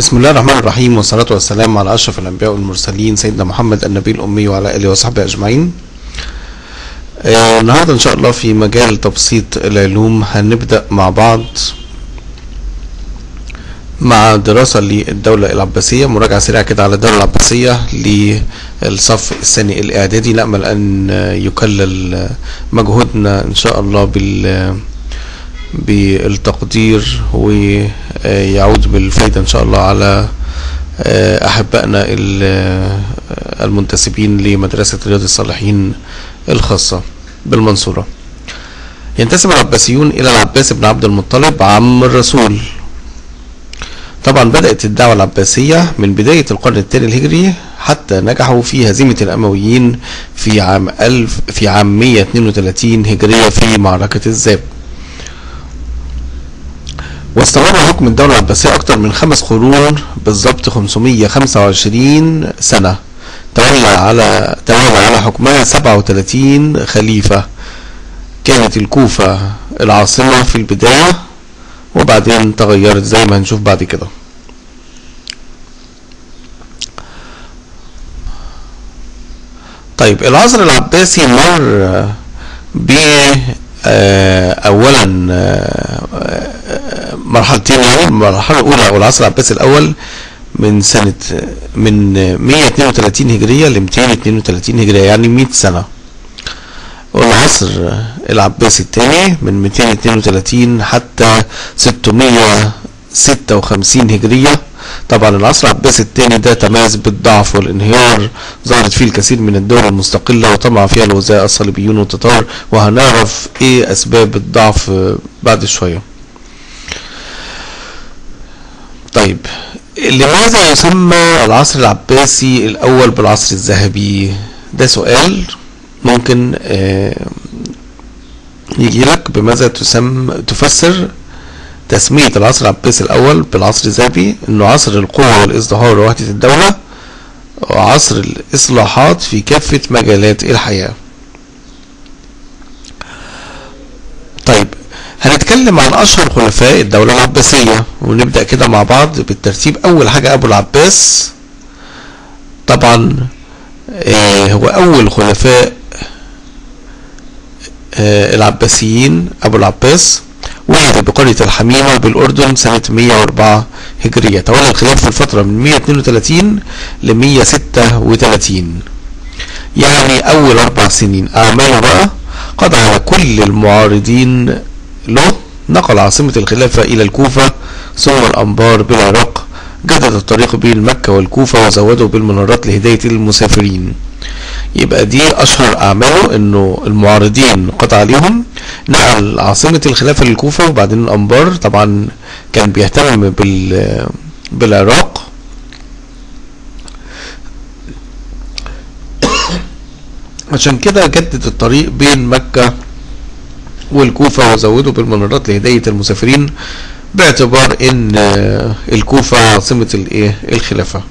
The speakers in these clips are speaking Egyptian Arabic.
بسم الله الرحمن الرحيم والصلاة والسلام على أشرف الأنبياء والمرسلين سيدنا محمد النبي الأمي وعلى آله وصحبه أجمعين آه، النهاردة إن شاء الله في مجال تبسيط العلوم هنبدأ مع بعض مع دراسة للدولة العباسية مراجعة سريعة كده على الدولة العباسية للصف الثاني الإعدادي نأمل أن يكلل مجهودنا إن شاء الله بال بالتقدير ويعود بالفايدة إن شاء الله على أحبائنا المنتسبين لمدرسة رياض الصالحين الخاصة بالمنصورة ينتسب العباسيون إلى العباس بن عبد المطلب عم الرسول طبعا بدأت الدعوة العباسية من بداية القرن الثاني الهجري حتى نجحوا في هزيمة الأمويين في عام 1000 في عام 132 هجرية في معركة الزاب واستمر حكم الدولة العباسية أكثر من خمس قرون بالضبط 525 سنة تولى على تولى على حكمها 37 خليفة كانت الكوفة العاصمة في البداية وبعدين تغيرت زي ما هنشوف بعد كده طيب العصر العباسي مر ب اولا مرحلتين يعني المرحله الاولى او العصر العباسي الاول من سنه من 132 هجريه ل 232 هجريه يعني 100 سنه والعصر العباسي الثاني من 232 حتى 656 هجرية طبعا العصر العباسي الثاني ده تميز بالضعف والانهيار ظهرت فيه الكثير من الدول المستقلة وطمع فيها الوزراء الصليبيون والتتار وهنعرف ايه اسباب الضعف بعد شوية طيب لماذا يسمى العصر العباسي الاول بالعصر الذهبي ده سؤال ممكن يجي لك بماذا تسم تفسر تسمية العصر العباسي الأول بالعصر الذهبي إنه عصر القوة والازدهار ووحدة الدولة وعصر الإصلاحات في كافة مجالات الحياة. طيب هنتكلم عن أشهر خلفاء الدولة العباسية ونبدأ كده مع بعض بالترتيب أول حاجة أبو العباس طبعا هو أول خلفاء العباسيين أبو العباس ولد بقرية الحميمة بالأردن سنة 104 هجرية تولى الخلافة في الفترة من 132 ل 136 يعني أول أربع سنين أعماله بقى قضى على كل المعارضين له نقل عاصمة الخلافة إلى الكوفة ثم الأنبار بالعراق جدد الطريق بين مكة والكوفة وزوده بالمنارات لهداية المسافرين يبقى دي أشهر أعماله إنه المعارضين قطع عليهم نقل عاصمة الخلافة للكوفة وبعدين الأنبار طبعا كان بيهتم بال بالعراق عشان كده جدد الطريق بين مكة والكوفة وزوده بالمنارات لهداية المسافرين باعتبار ان الكوفة عاصمة الايه الخلافة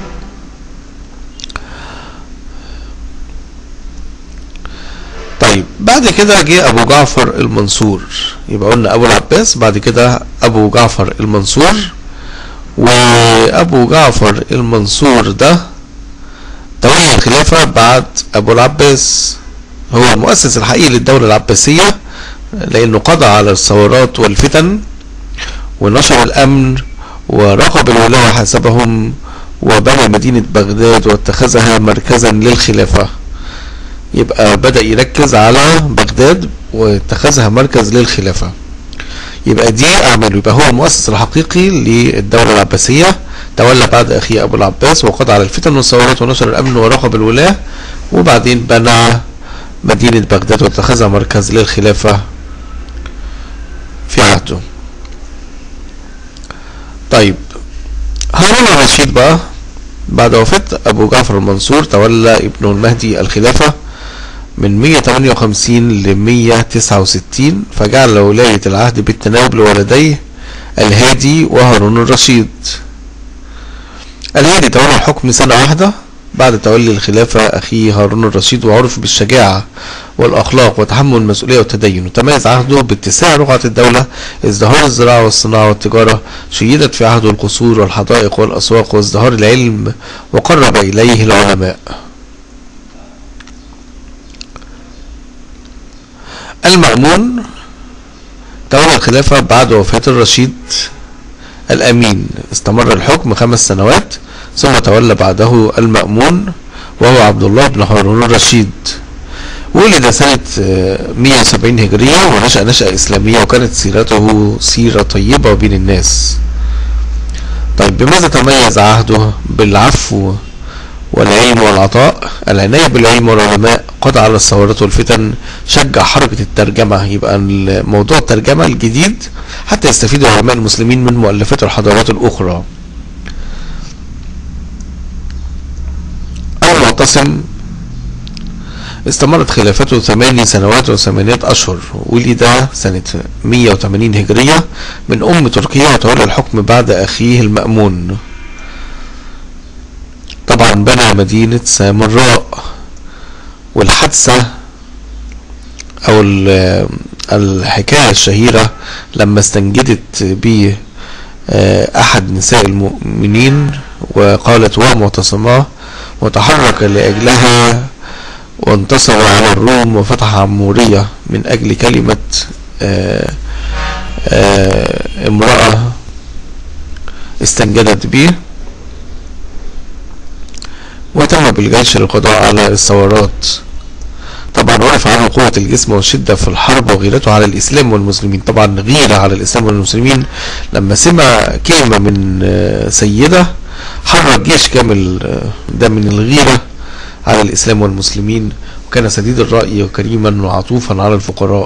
طيب بعد كده جه ابو جعفر المنصور يبقى قلنا ابو العباس بعد كده ابو جعفر المنصور وابو جعفر المنصور ده تولى الخلافة بعد ابو العباس هو المؤسس الحقيقي للدولة العباسية لانه قضى على الثورات والفتن ونشر الأمن وراقب الولاة وحاسبهم وبنى مدينة بغداد واتخذها مركزا للخلافة يبقى بدأ يركز على بغداد واتخذها مركز للخلافة يبقى دي أعماله يبقى هو المؤسس الحقيقي للدولة العباسية تولى بعد أخيه أبو العباس وقضى على الفتن والثورات ونشر الأمن وراقب الولاة وبعدين بنى مدينة بغداد واتخذها مركز للخلافة في عهده طيب هارون الرشيد بقى بعد وفاة أبو جعفر المنصور تولى ابنه المهدي الخلافة من 158 ل 169 فجعل ولاية العهد بالتناوب لولديه الهادي وهارون الرشيد الهادي تولى الحكم سنة واحدة بعد تولي الخلافة أخيه هارون الرشيد وعرف بالشجاعة والأخلاق وتحمل المسؤولية والتدين وتميز عهده باتساع رقعة الدولة ازدهار الزراعة والصناعة والتجارة شيدت في عهده القصور والحدائق والأسواق وازدهار العلم وقرب إليه العلماء المأمون تولى الخلافة بعد وفاة الرشيد الأمين استمر الحكم خمس سنوات ثم تولى بعده المأمون وهو عبد الله بن هارون الرشيد ولد سنة 170 هجرية ونشأ نشأة إسلامية وكانت سيرته سيرة طيبة بين الناس طيب بماذا تميز عهده بالعفو والعلم والعطاء العناية بالعلم والعلماء قضى على الثورات والفتن شجع حركة الترجمة يبقى موضوع الترجمة الجديد حتى يستفيد العلماء المسلمين من مؤلفات الحضارات الأخرى المعتصم استمرت خلافته ثماني سنوات وثمانية أشهر ولد سنة 180 هجرية من أم تركيا وتولى الحكم بعد أخيه المأمون طبعا بنى مدينة سامراء والحادثة أو الحكاية الشهيرة لما استنجدت به أحد نساء المؤمنين وقالت ومعتصماه وتحرك لأجلها وانتصر على الروم وفتح عمورية من أجل كلمة آآ آآ امرأة استنجدت به وتم بالجيش للقضاء على الثورات طبعا وقف عنه قوة الجسم والشدة في الحرب وغيرته على الإسلام والمسلمين طبعا غيرة على الإسلام والمسلمين لما سمع كلمة من سيدة حرك جيش كامل ده من الغيرة على الإسلام والمسلمين وكان سديد الرأي وكريما وعطوفا على الفقراء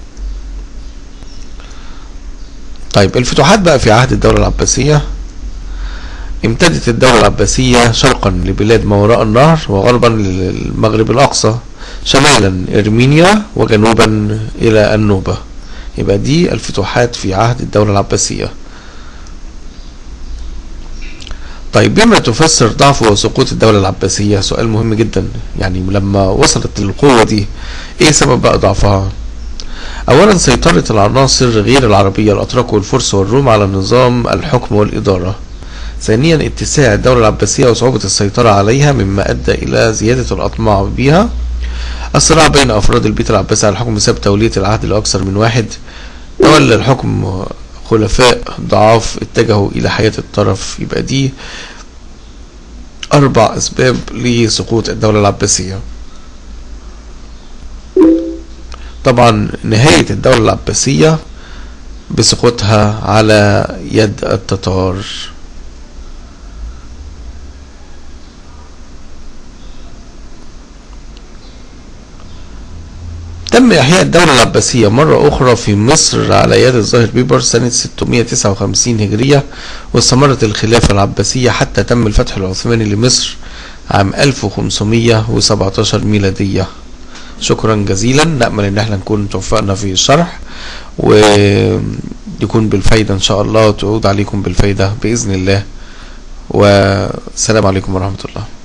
طيب الفتوحات بقى في عهد الدولة العباسية امتدت الدولة العباسية شرقا لبلاد ما وراء النهر وغربا للمغرب الأقصى شمالا إرمينيا وجنوبا إلى النوبة يبقى دي الفتوحات في عهد الدولة العباسية طيب بما تفسر ضعف وسقوط الدولة العباسية سؤال مهم جدا يعني لما وصلت للقوة دي ايه سبب بقى ضعفها اولا سيطرة العناصر غير العربية الاتراك والفرس والروم على نظام الحكم والادارة ثانيا اتساع الدولة العباسية وصعوبة السيطرة عليها مما ادى الى زيادة الاطماع بها الصراع بين افراد البيت العباسي على الحكم بسبب تولية العهد لاكثر من واحد تولى الحكم خلفاء ضعاف اتجهوا الى حياة الطرف يبقى دي اربع اسباب لسقوط الدولة العباسية طبعا نهاية الدولة العباسية بسقوطها على يد التتار تم إحياء الدولة العباسية مرة أخرى في مصر على يد الظاهر بيبر سنة 659 هجرية واستمرت الخلافة العباسية حتى تم الفتح العثماني لمصر عام 1517 ميلادية شكرا جزيلا نأمل ان احنا نكون توفقنا في الشرح ويكون بالفايدة ان شاء الله وتعود عليكم بالفايدة بإذن الله والسلام عليكم ورحمة الله